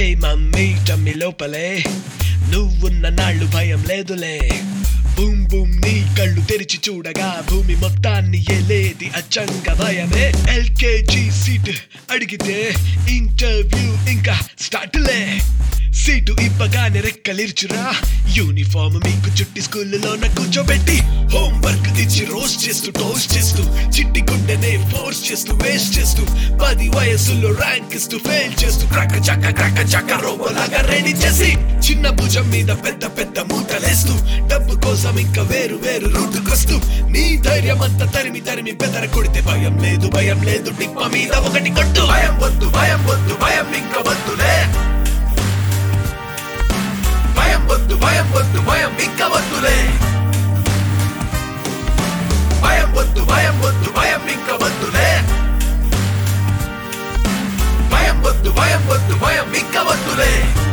mummy టమ్మి లోపలే నువ్వున్న నాళ్ళు భయం లేదులే బూమ్ బూమ్ నీ కళ్ళు తెరిచి చూడగా భూమి మొత్తాన్ని ఏలేది అచ్చంగా భయమే ఎల్కేజీ సీట్ అడిగితే ఇంటర్వ్యూ ఇంకా స్టార్ట్లే సీటు ఇవ్వగానే రెక్కలిర్చురా యూనిఫామ్ మీకు చుట్టి స్కూల్లో కూర్చోబెట్టి హోంవర్క్ ఇచ్చి రోస్ట్ చేస్తూ టోస్ట్ చేస్తూ చిట్టి గుండెనే ఫోర్స్ చేస్తూ వేస్ట్ చేస్తూ పది వయసులో ర్యాంక్ ఇస్తూ ఫెయిల్ చేస్తూ క్రక చక్క క్రక చక్క రోబోలాగా రెడీ చేసి చిన్న భుజం మీద పెద్ద పెద్ద మూటలేస్తూ డబ్బు కోసం ఇంకా వేరు వేరు రూటుకొస్తూ నీ ధైర్యం అంతా తరిమి తరిమి బెదర కొడితే భయం లేదు భయం లేదు టిప్ప మీద ఒకటి కొట్టు భయం వద్దు భయం వద్దు భయం ఇంకా వద్దులే భయం వద్దు భయం వద్దు భయం ఇంకా వద్దులే భయం వద్దు భయం వద్దు భయం ఇంకా వద్దులే భయం వద్దు భయం వద్దు భయం ఇంకా వద్దులే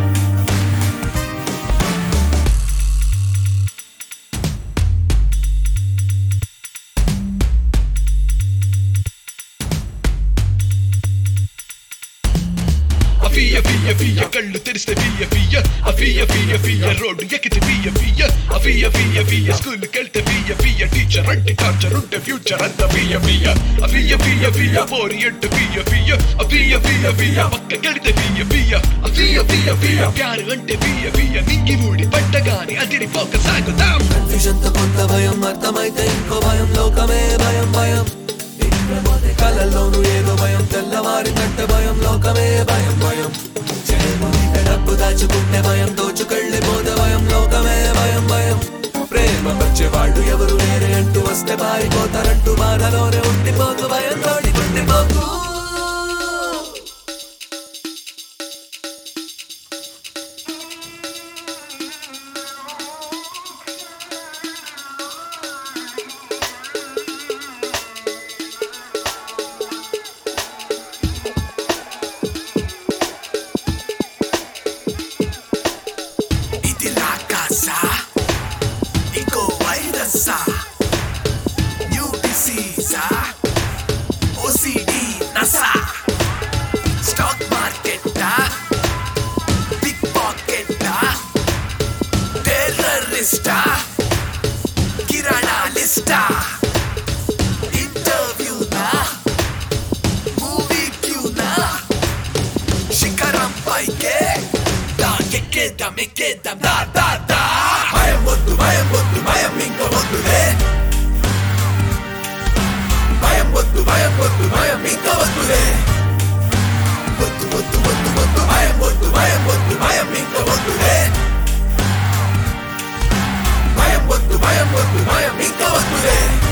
అఫియ ఫియ ఫియ కళ్ళు తెరిస్తే ఫియ ఫియ అఫియ ఫియ ఫియ రోడ్డు ఎక్కితే ఫియ ఫియ అఫియ ఫియ ఫియ స్కూల్ కెళ్తే ఫియ ఫియ టీచర్ అంటే టార్చర్ ఉంటే ఫ్యూచర్ అంతా ఫియ ఫియ అఫియ ఫియ ఫియ పోరి అంటే ఫియ ఫియ అఫియ ఫియ ఫియ పక్క కెడితే ఫియ ఫియ అఫియ ఫియ ఫియ ప్యారు అంటే ఫియ ఫియ నింగి ఊడి పట్టగాని అదిరిపోక సాగుతాం కన్ఫ్యూజన్ తో కొంత భయం అర్థమైతే ఇంకో భయం లోకమే భయం భయం నిద్రపోతే కలల్లోనూ ఏదో భయం తెల్లవారిందంటే భయం లోకమే భయం భయం చేరుకుంటే డబ్బు దాచుకుంటే భయం దోచుకెళ్ళిపోతే భయం లోకమే భయం భయం ప్రేమ వచ్చేవాళ్ళు ఎవరు లేరే అంటూ వస్తే పారిపోతారంటూ బాధలోనే ఉండిపోతూ భయం తోటి ఉండిపోతూ ఇది రాకాసా ఇంకో వైరస్సా న్యూ డిసీజా ఓసిడి నసా స్టాక్ మార్కెట్టా బిగ్ పాకెట్టా టెర్రరిస్టా కిరాణా లిస్టా ఇంటర్వ్యూనా మూవీ క్యూనా శిఖరం పైకే దాకెక్కేద్దాం ఎక్కేద్దాం దా దా దా భయం వద్దు భయం వద్దు భయం ఇంకా వద్దులే భయం వద్దు భయం వద్దు భయం ఇంకా వద్దులే వద్దు వద్దు వద్దు వద్దు భయం వద్దు భయం వద్దు భయం ఇంకా వద్దులే భయం వద్దు భయం వద్దు భయం ఇంకా వద్దులే